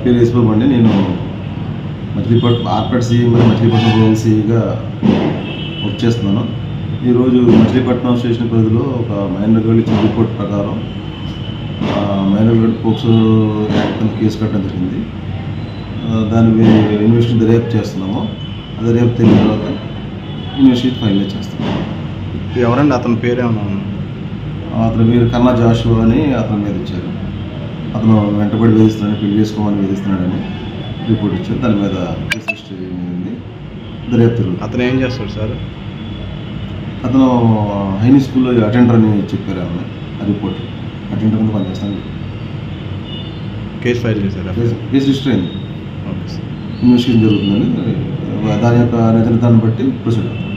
పేరు యేసుబాబు అండి నేను మచిలీపట్నం ఆర్పేట్ సిఈ మరియు మచిలీపట్నం రూరల్ సిఈగా వర్క్ చేస్తున్నాను ఈరోజు మచిలీపట్నం స్టేషన్ పరిధిలో ఒక మైనర్ గర్ల్ ఇచ్చిన రిపోర్ట్ ప్రకారం ఆ, మైనర్ గర్ల్ పోక్సో యాక్ట్ కింద కేసు కట్టడం జరిగింది ఆ, దాని మీద ఇన్వెస్టిగేషన్ దర్యాప్తు చేస్తున్నాము ఆ దర్యాప్తు అయిన తర్వాత ఇన్వెస్టిగేషన్ ఫైనలైజ్ చేస్తాము ఎవరండి అతని పేరేమన్నా అతని పేరు కన్నా జాషువా అని అతని మీద ఇచ్చారు అతను వెంటబడి వేధిస్తున్నాడని పెళ్లి చేసుకోమని వేధిస్తున్నాడని రిపోర్ట్ ఇచ్చారు దాని మీద కేసు రిజిస్టర్ అయింది దర్యాప్తు జరుగుతుంది. అతను ఏం చేస్తాడు సార్ అతను హైనీ స్కూల్లో అటెండర్ అని చెప్పారు ఆమె ఆ రిపోర్ట్ అటెండర్ కింద పనిచేస్తాను కేసు ఫైల్ చేశారా కేసు కేసు రిజిస్టర్ అయింది ఓకే సార్ ఇన్వెస్టిగేషన్ జరుగుతుందని దాని యొక్క నిజాన్ని బట్టి ప్రొసీడ్ అవుతుంది